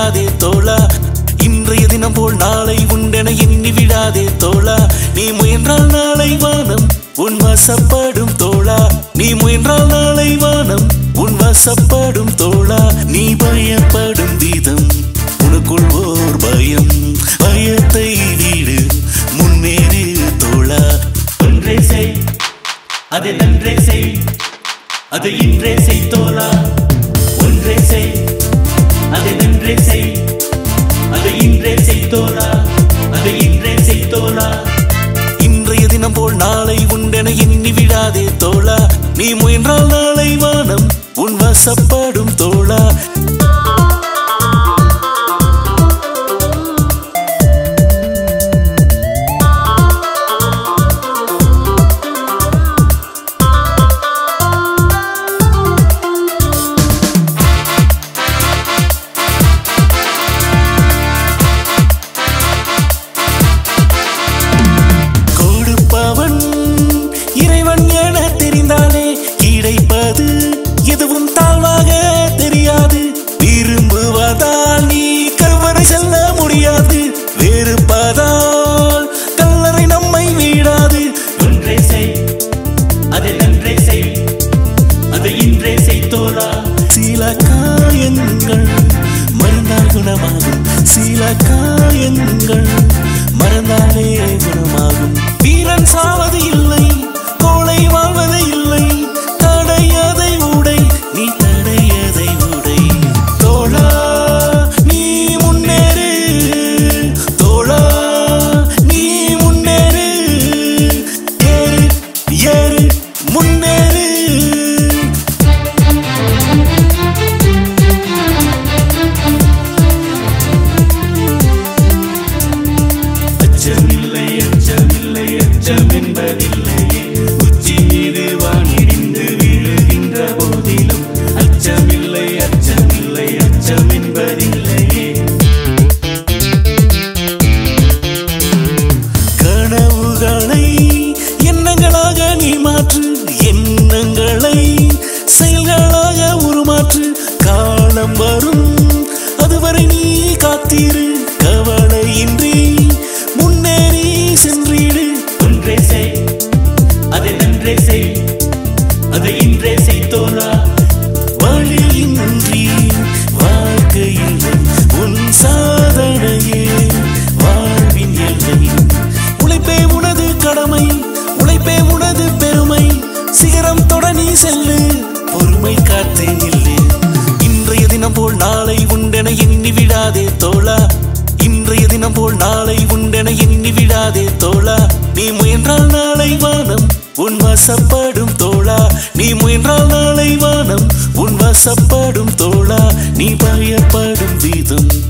விடாதே தோழா இன்றைய தினம் போல் நாளை உண்டென எண்ணி விடாதே தோழா நீ முயன்றால் நாளை வானம் உன் வசப்படும் தோழா நீ முயன்றால் நாளை வானம் உன் வசப்படும் தோழா நீ பயப்படும் விதம் உனக்குள் ஓர் பயம் பயத்தை வீடு முன்னேறு தோழா ஒன்றே செய் அதை நன்றே செய் அதை இன்றே செய் தோழா ஒன்றே செய் அதை நன்றே செய் அதை இன்றே செய் தோழா அதை இன்றே செய் தோழா இன்றைய தினம் போல் நாளை உண்டென எண்ணி விடாதே தோழா நீ முயன்றால் நாளை வானம் உன் வசப்படும் தோழா கொடுப்பவன் இறைவன் என தெரிந்தாலே கிடைப்பது எதுவும் தாழ்வாக தெரியாது விரும்புவதால் நீ கல்வரை செல்ல முடியாது வெறுப்பதால் கல்லறை நம்மை வீடாது ஒன்றே செய் அதை நன்றே செய் அதை இன்றே செய் தோழா சில காயங்கள் மறந்தால் குணமாகும் சில காயங்கள் மறந்தாலே குணமாகும் வீரன் சாவது இல்லை கோளை வாழ்வது இல்லை தடையதை உடை நீ தடையதை உடை தோழா நீ முன்னேறு தோழா நீ முன்னேறு ஏறு ஏறு முன்னேறு அச்சமில்லை அச்சமில்லை அச்சம் என்பதில்லையே உச்சி மீது வானிடிந்து விழுகின்ற போதிலும் அச்சமில்லை அச்சமில்லை அச்சம் என்பதில்லையே கனவுகளை எண்ணங்களாக நீ மாற்று எண்ணங்களை செயல்களாக உருமாற்று காலம் வரும் அதுவரை நீ காத்திரு கவலையின்றி முன்னேறி சென்றிடு ஒன்றே செய் அதை நன்றே செய் அதை இன்றே செய் தோழா வழியின்றி வாழ்க்கையில்லை உன் சாதனையே வாழ்வின் எல்லை உழைப்பே உனது கடமை உழைப்பே உனது பெருமை சிகரம் தொட நீ செல்லு பொறுமை காத்தே நில்லு இன்றைய தினம் போல் நாளை உண்டென எண்ணி விடாதே தோழா இன்றைய தினம் போல் நாளை உண்டென எண்ணி விடாதே தோழா நீ முயன்றால் நாளை வானம் உன் வசப்படும் தோழா நீ முயன்றால் நாளை வானம் உன் வசப்படும் தோழா நீ பயப்படும் விதம்